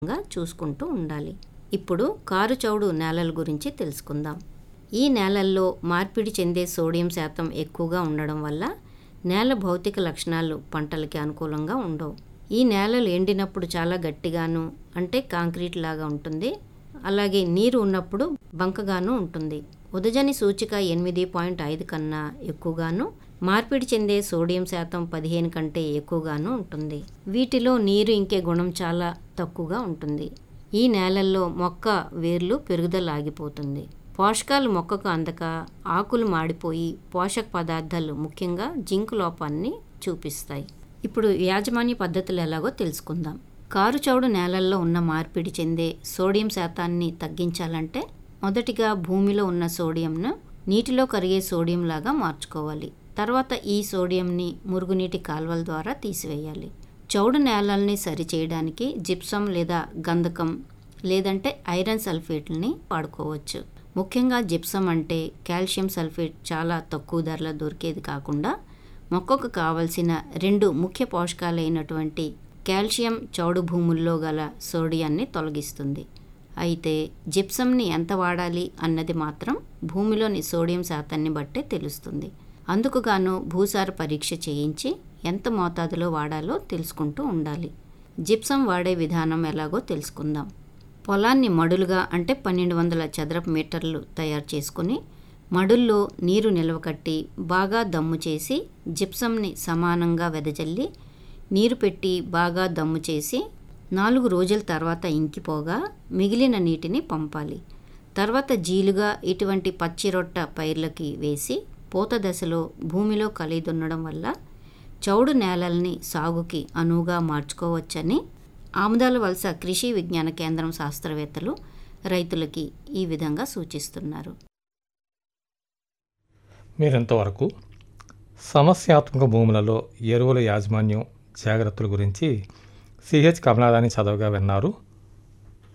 గా చూసుకుంటూ ఉండాలి ఇప్పుడు కారు చౌడు నేలల గురించి తెలుసుకుందాం ఈ నేలల్లో మార్పిడి చెందే సోడియం శాతం ఎక్కువగా ఉండడం వల్ల నేల భౌతిక లక్షణాలు పంటలకి అనుకూలంగా ఉండవు ఈ నేలలు ఎండినప్పుడు చాలా గట్టిగాను అంటే కాంక్రీట్ లాగా ఉంటుంది అలాగే నీరు ఉన్నప్పుడు బంకగాను ఉంటుంది ఉదజని సూచిక ఎనిమిది పాయింట్ ఐదు కన్నా ఎక్కువగాను మార్పిడి చెందే సోడియం శాతం పదిహేను కంటే ఎక్కువగాను ఉంటుంది వీటిలో నీరు ఇంకే గుణం చాలా తక్కువగా ఉంటుంది ఈ నేలల్లో మొక్క వేర్లు పెరుగుదల ఆగిపోతుంది పోషకాలు మొక్కకు అందక ఆకులు మాడిపోయి పోషక పదార్థాలు ముఖ్యంగా జింక్ లోపాన్ని చూపిస్తాయి ఇప్పుడు యాజమాన్య పద్ధతులు ఎలాగో తెలుసుకుందాం కారు చౌడు నేలల్లో ఉన్న మార్పిడి చెందే సోడియం శాతాన్ని తగ్గించాలంటే మొదటిగా భూమిలో ఉన్న సోడియంను నీటిలో కరిగే సోడియం లాగా మార్చుకోవాలి తర్వాత ఈ సోడియంని మురుగునీటి కాల్వల ద్వారా తీసివేయాలి చౌడు నేలల్ని సరిచేయడానికి జిప్సం లేదా గంధకం లేదంటే ఐరన్ సల్ఫేట్ని వాడుకోవచ్చు ముఖ్యంగా జిప్సం అంటే కాల్షియం సల్ఫేట్ చాలా తక్కువ ధరలో దొరికేది కాకుండా మొక్కకు కావలసిన రెండు ముఖ్య పోషకాలైనటువంటి కాల్షియం చౌడు భూముల్లో గల సోడియాన్ని తొలగిస్తుంది అయితే జిప్సంని ఎంత వాడాలి అన్నది మాత్రం భూమిలోని సోడియం శాతాన్ని బట్టే తెలుస్తుంది అందుకు గాను భూసార పరీక్ష చేయించి ఎంత మోతాదులో వాడాలో తెలుసుకుంటూ ఉండాలి జిప్సం వాడే విధానం ఎలాగో తెలుసుకుందాం పొలాన్ని మడులుగా అంటే పన్నెండు వందల చదరపు మీటర్లు తయారు చేసుకుని మడుల్లో నీరు నిల్వకట్టి బాగా దమ్ము చేసి జిప్సంని సమానంగా వెదజల్లి నీరు పెట్టి బాగా దమ్ము చేసి నాలుగు రోజుల తర్వాత ఇంకిపోగా మిగిలిన నీటిని పంపాలి తర్వాత జీలుగా ఇటువంటి పచ్చి రొట్ట పైర్లకి వేసి పూత దశలో భూమిలో కలిదున్నడం వల్ల చౌడు నేలల్ని సాగుకి అనువుగా మార్చుకోవచ్చని ఆముదాల వలస కృషి విజ్ఞాన కేంద్రం శాస్త్రవేత్తలు రైతులకి ఈ విధంగా సూచిస్తున్నారు మీరింతవరకు సమస్యాత్మక భూములలో ఎరువుల యాజమాన్యం జాగ్రత్తల గురించి సిహెచ్ కమలాదాని చదవగా విన్నారు